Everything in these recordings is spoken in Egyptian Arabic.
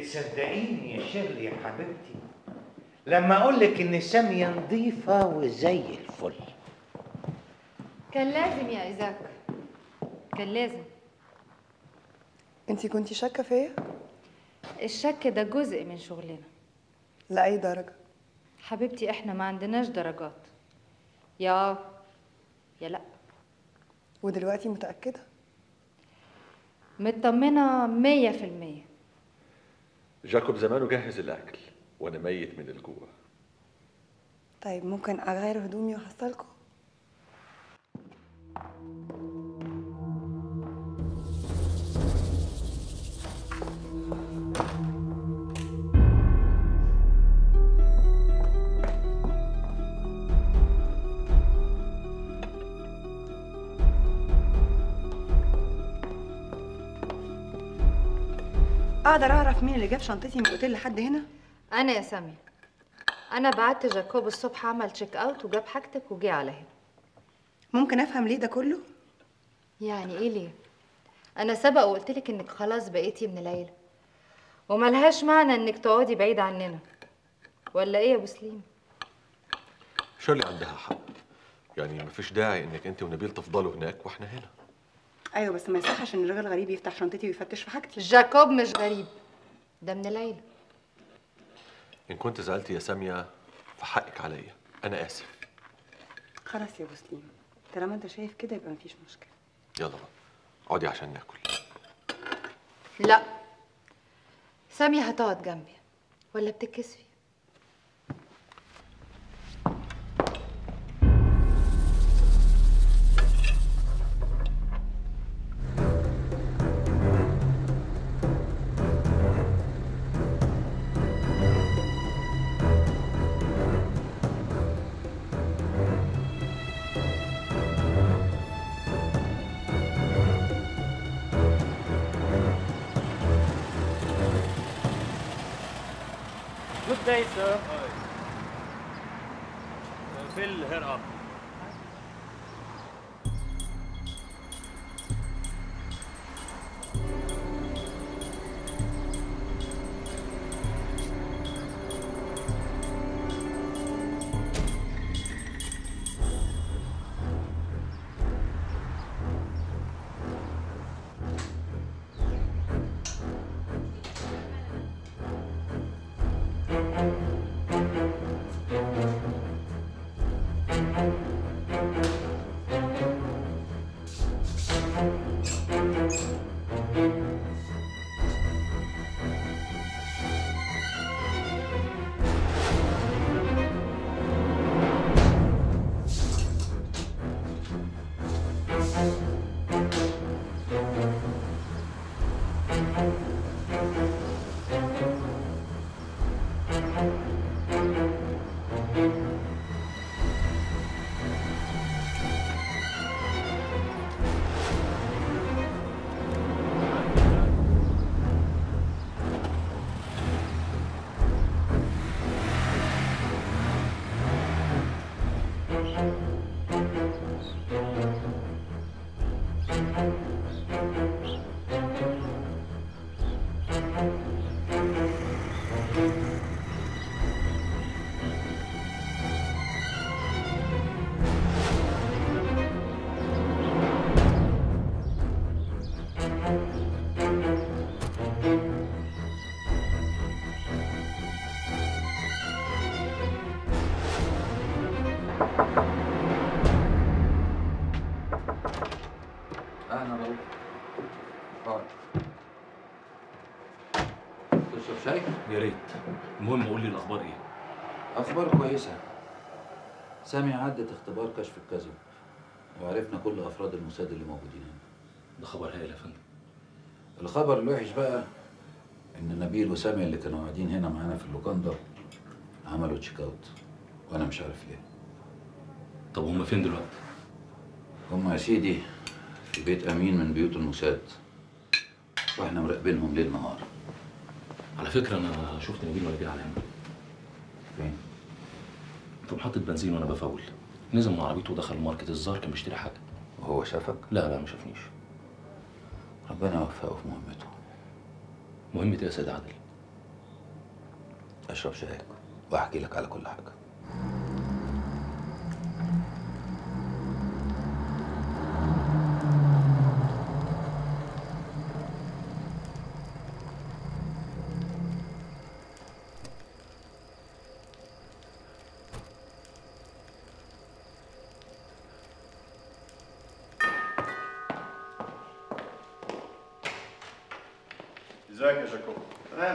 بتصدقيني يا شيرلي يا حبيبتي لما اقول لك ان ساميه نظيفه وزي الفل كان لازم يا ايزاك كان لازم انتي كنتي شاكه فيا الشك ده جزء من شغلنا لاي درجه حبيبتي احنا ما عندناش درجات يا يا لا ودلوقتي متاكده مطمنة مية في المية جاكوب زمانه جهز الاكل وانا ميت من الجوع طيب ممكن اغير هدومي واحصلكوا اقدر اعرف مين اللي جاب شنطتي من الاوتيل لحد هنا أنا يا سامية أنا بعت جاكوب الصبح عمل تشيك أوت وجاب حاجتك وجي على هنا ممكن افهم ليه ده كله يعني إيه ليه؟ أنا سبق وقلت لك إنك خلاص بقيتي من العيلة وملهاش معنى إنك تقعدي بعيد عننا ولا إيه يا أبو سليم؟ شيرلي عندها حق يعني مفيش داعي انك انت ونبيل تفضلوا هناك واحنا هنا ايوه بس ما يصحش ان الراجل غريب يفتح شنطتي ويفتش في حاجتي جاكوب مش غريب ده من العيلة ان كنت زعلت يا ساميه فحقك عليا انا اسف خلاص يا ابو سليم طالما انت شايف كده يبقى مفيش مشكله يلا بقى اقعدي عشان ناكل لا سامية هتقعد جنبي ولا بتتكسفي؟ Good day, sir. Fill her up. اهلا رؤوف اقعد تشرب شاي؟ يا ريت المهم قول لي الاخبار ايه اخبار كويسه سامي عدت اختبار كشف الكذب وعرفنا كل افراد الموساد اللي موجودين هنا ده خبر هايل يا فندم الخبر الوحش بقى ان نبيل وسامي اللي كانوا قاعدين هنا معانا في اللوكاندا عملوا تشيك اوت وانا مش عارف ليه طب هم فين دلوقتي هم يا سيدي في بيت امين من بيوت الموساد واحنا مراقبينهم ليل نهار على فكره انا شفت نبيل ولا جه على هنا فين في محطه بنزين وانا بفول نزل من عربيته ودخل ماركت الزار كان بيشتري حاجه وهو شافك لا لا ما شافنيش ربنا يوفقه في مهمته مهمة ايه يا سيد عادل اشرب شايك واحكي لك على كل حاجه ازيك يا جاكوب تمام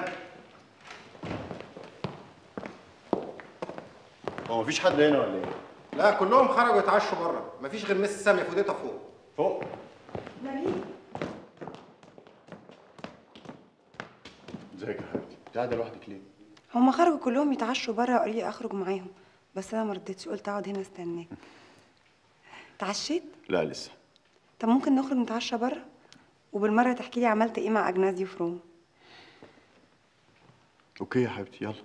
هو مفيش حد هنا ولا ايه؟ لا كلهم خرجوا يتعشوا بره مفيش غير مس ساميه فوديتها فوق فوق ازيك يا حبيبتي؟ انت قاعده لوحدك ليه؟ هما خرجوا كلهم يتعشوا بره وقالوا لي اخرج معاهم بس انا ما رضيتش قلت اقعد هنا استناك اتعشيت لا لسه طب ممكن نخرج نتعشى بره وبالمره تحكي لي عملت ايه مع اجنازيو فروم اوكي يا حبيبتي يلا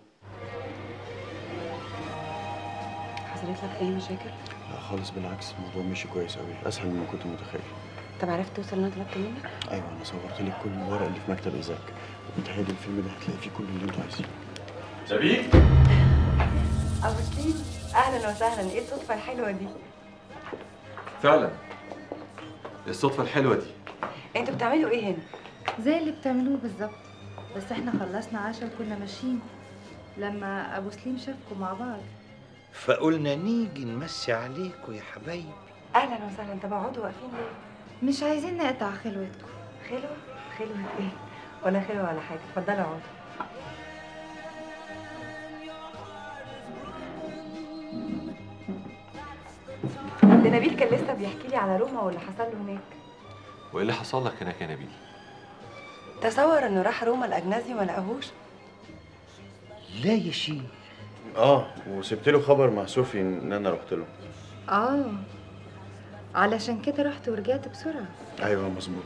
حصلت لك اي مشاكل لا خالص بالعكس الموضوع مشي كويس قوي اسهل مما كنت متخيل طب عرفت توصل اللي انا طلبت منك ايوه انا صورت لك كل الورق اللي في مكتب ايزاك وبتهيألي الفيلم ده هتلاقي فيه كل اللي انتوا عايزينه نبيل ابو سليم اهلا وسهلا ايه الصدفه الحلوه دي فعلا الصدفه الحلوه دي انتوا بتعملوا ايه هنا زي اللي بتعملوه بالظبط بس احنا خلصنا عشاء وكنا ماشيين لما ابو سليم شافكم مع بعض فقلنا نيجي نمسي عليكم يا حبايبي اهلا وسهلا طب اقعدوا واقفين ليه مش عايزين نقطع خلوتكم خلوه خلوه ايه ولا خلوه ولا حاجه اتفضلوا اقعدوا ده نبيل كان لسه بيحكي لي على روما واللي حصل له هناك وايه اللي حصل لك هناك يا نبيل تصور انه راح روما الاجنازي ما لقاهوش لا يا شيخ اه وسبت له خبر مع صوفي ان انا رحت له اه علشان كده رحت ورجعت بسرعه ايوه مظبوط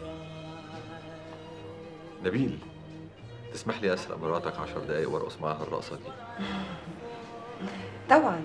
نبيل تسمح لي اسرق مراتك عشر دقايق وارقص معاها الرقصه دي طبعا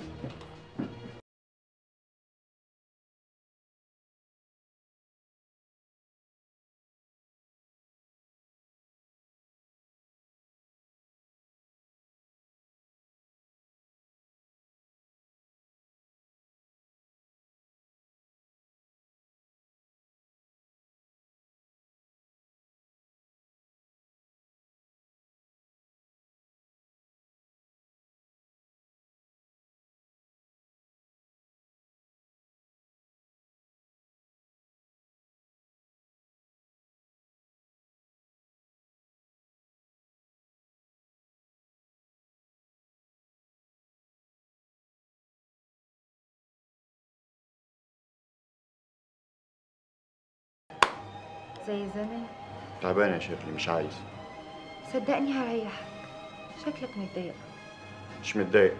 زي زمان تعبان يا شيرلي مش عايز صدقني هريحك شكلك متضايق مش متضايق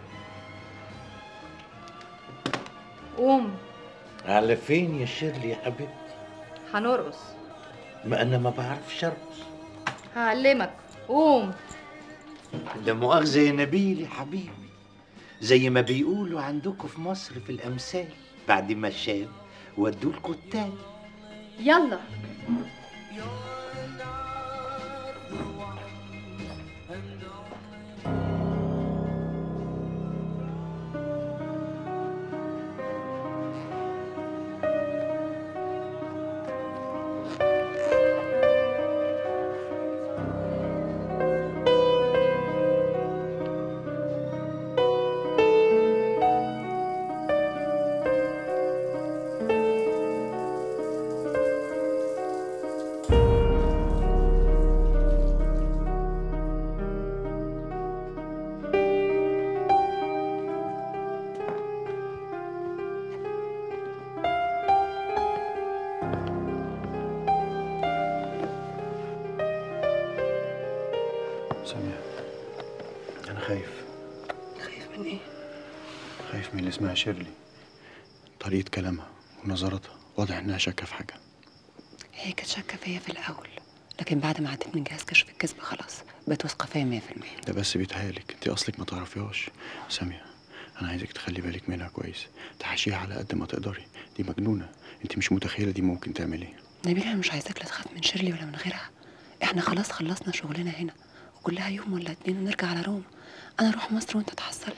قوم على فين يا شيرلي يا حبيبتي هنرقص ما انا ما بعرفش ارقص هعلمك قوم لا مؤاخذة يا نبيل يا حبيبي زي ما بيقولوا عندكم في مصر في الأمثال بعد ما شاب ودوا الكتاب يلا سامية انا خايف خايف من ايه خايف من اللي اسمها شيرلي طريقة كلامها ونظراتها واضح انها شاكة في حاجة هي كانت شاكه فيا في الاول لكن بعد ما عديت من جهاز كشف الكذب خلاص بقيت واثقه فيا 100% ده بس بيتهيألك انت اصلك ما تعرفيهاش سامية انا عايزك تخلي بالك منها كويس تحشيها على قد ما تقدري دي مجنونة انت مش متخيلة دي ممكن تعمل ايه نبيل انا مش عايزاك لا تخاف من شيرلي ولا من غيرها احنا خلاص خلصنا شغلنا هنا كلها يوم ولا اتنين ونرجع على روما انا اروح مصر وانت تحصل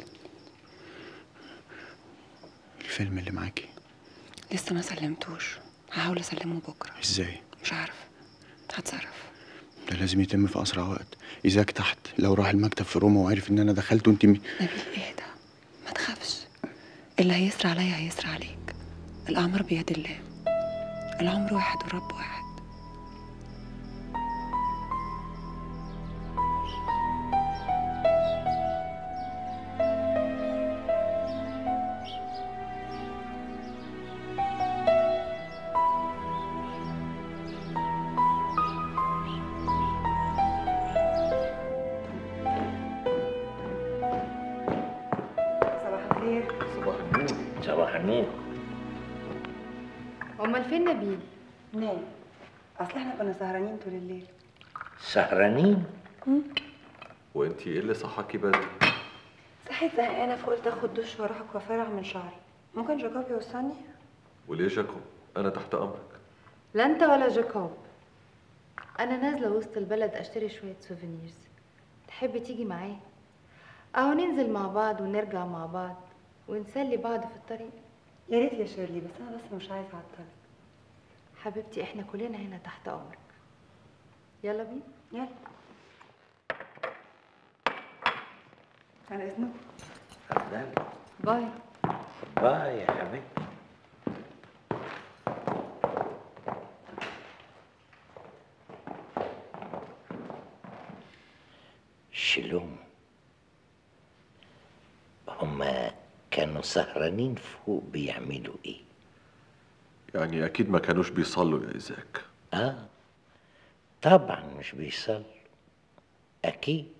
الفيلم اللي معاكي لسه ما سلمتوش هحاول اسلمه بكره ازاي مش عارف هتصرف ده لازم يتم في اسرع وقت ايزاك تحت لو راح المكتب في روما وعرف ان انا دخلت وانت م... نبيل اهدى ما تخافش اللي هيسرى عليا هيسرى عليك الأعمار بيد الله العمر واحد والرب واحد صباح الخير صباح النور صباح النور امال فين نبيل نام اصل احنا كنا سهرانين طول الليل سهرانين وانت ايه اللي صحاكي بدري صحيت زهقانه فقلت اخد دش واروح الكوافير اعمل شعري ممكن جاكوب يوصلني وليه جاكوب انا تحت امرك لا انت ولا جاكوب انا نازله وسط البلد اشتري شويه سوفينيرز تحب تيجي معايا اهو ننزل مع بعض ونرجع مع بعض ونسلي بعض في الطريق يا ريت يا شيرلي بس انا بس مش عايزه اعطلك حبيبتي احنا كلنا هنا تحت امرك يلا بينا يلا على اذنك اتفضل باي باي يا حبيبتي شلوم هما كانوا سهرانين فوق بيعملوا ايه يعني اكيد ما كانوش بيصلوا يا ايزاك اه طبعا مش بيصلوا اكيد